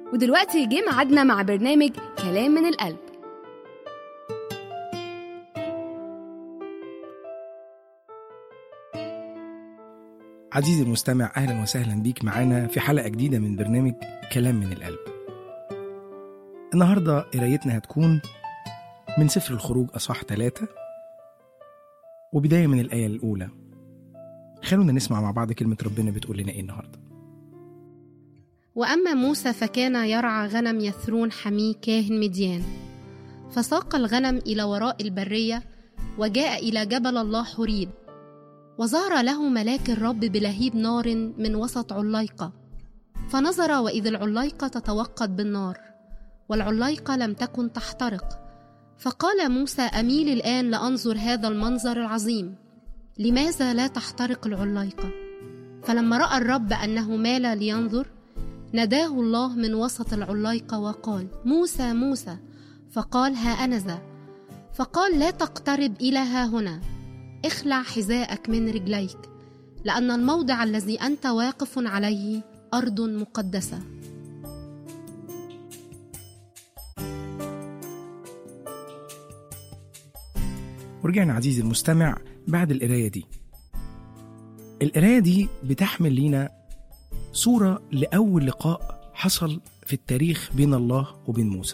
ودلوقتي جه ميعادنا مع برنامج كلام من القلب عزيزي المستمع أهلا وسهلا بيك معانا في حلقة جديدة من برنامج كلام من القلب النهاردة قرايتنا هتكون من سفر الخروج أصح ثلاثة وبداية من الآية الأولى خلونا نسمع مع بعض كلمة ربنا بتقول لنا إيه النهاردة وأما موسى فكان يرعى غنم يثرون حميه كاهن مديان فساق الغنم إلى وراء البرية وجاء إلى جبل الله حريب وظهر له ملاك الرب بلهيب نار من وسط عليقة فنظر وإذا العليقة تتوقد بالنار والعليقة لم تكن تحترق فقال موسى أميل الآن لأنظر هذا المنظر العظيم لماذا لا تحترق العليقة فلما رأى الرب أنه مال لينظر ناداه الله من وسط العليقة وقال موسى موسى فقال ها أنا ذا فقال لا تقترب إلى ها هنا اخلع حذاءك من رجليك لأن الموضع الذي أنت واقف عليه أرض مقدسة ورجعنا عزيزي المستمع بعد القراية دي القراية دي بتحمل لينا صورة لأول لقاء حصل في التاريخ بين الله وبين موسى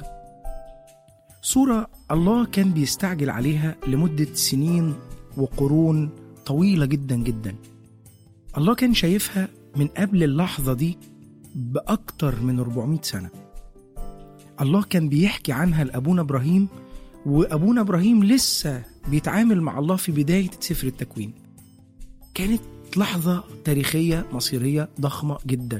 صورة الله كان بيستعجل عليها لمدة سنين وقرون طويلة جدا جدا الله كان شايفها من قبل اللحظة دي بأكتر من 400 سنة الله كان بيحكي عنها لأبونا إبراهيم وأبونا إبراهيم لسه بيتعامل مع الله في بداية سفر التكوين كانت لحظة تاريخية مصيرية ضخمة جدا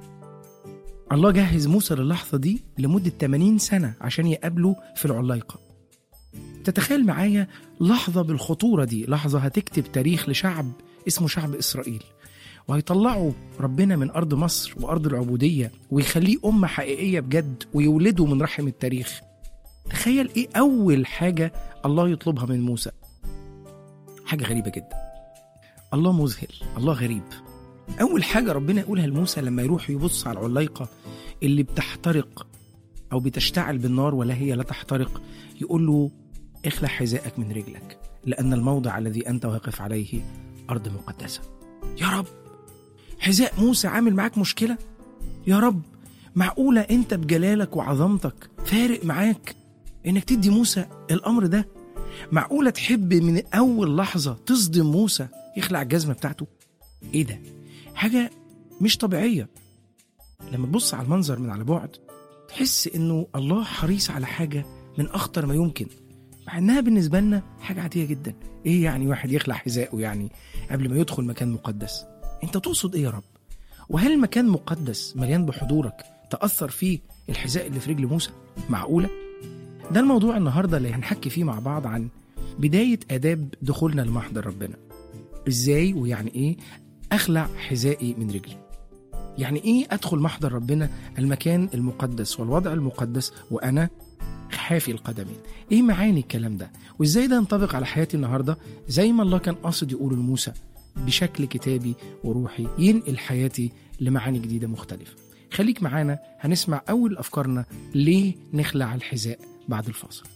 الله جهز موسى للحظة دي لمدة 80 سنة عشان يقابله في العلايقة تتخيل معايا لحظة بالخطورة دي لحظة هتكتب تاريخ لشعب اسمه شعب إسرائيل وهيطلعوا ربنا من أرض مصر وأرض العبودية ويخليه أمة حقيقية بجد ويولده من رحم التاريخ تخيل إيه أول حاجة الله يطلبها من موسى حاجة غريبة جدا الله مذهل الله غريب أول حاجة ربنا يقولها لموسى لما يروح يبص على العلايقة اللي بتحترق أو بتشتعل بالنار ولا هي لا تحترق يقول له اخلع حذائك من رجلك لأن الموضع الذي أنت واقف عليه أرض مقدسة يا رب حذاء موسى عامل معاك مشكلة يا رب معقولة أنت بجلالك وعظمتك فارق معاك إنك تدي موسى الأمر ده معقولة تحب من أول لحظة تصدم موسى يخلع الجزمة بتاعته إيه ده حاجة مش طبيعية لما تبص على المنظر من على بعد تحس إنه الله حريص على حاجة من أخطر ما يمكن مع إنها بالنسبة لنا حاجة عادية جدا إيه يعني واحد يخلع حذائه يعني قبل ما يدخل مكان مقدس أنت تقصد إيه يا رب وهل مكان مقدس مليان بحضورك تأثر فيه الحذاء اللي في رجل موسى معقولة ده الموضوع النهاردة اللي هنحكي فيه مع بعض عن بداية آداب دخولنا لمحضر ربنا إزاي ويعني إيه أخلع حذائي من رجلي يعني إيه أدخل محضر ربنا المكان المقدس والوضع المقدس وأنا حافي القدمين ايه معاني الكلام ده وازاي ده ينطبق على حياتي النهارده زي ما الله كان قاصد يقوله لموسى بشكل كتابي وروحي ينقل حياتي لمعاني جديده مختلفه خليك معانا هنسمع اول افكارنا ليه نخلع الحذاء بعد الفاصل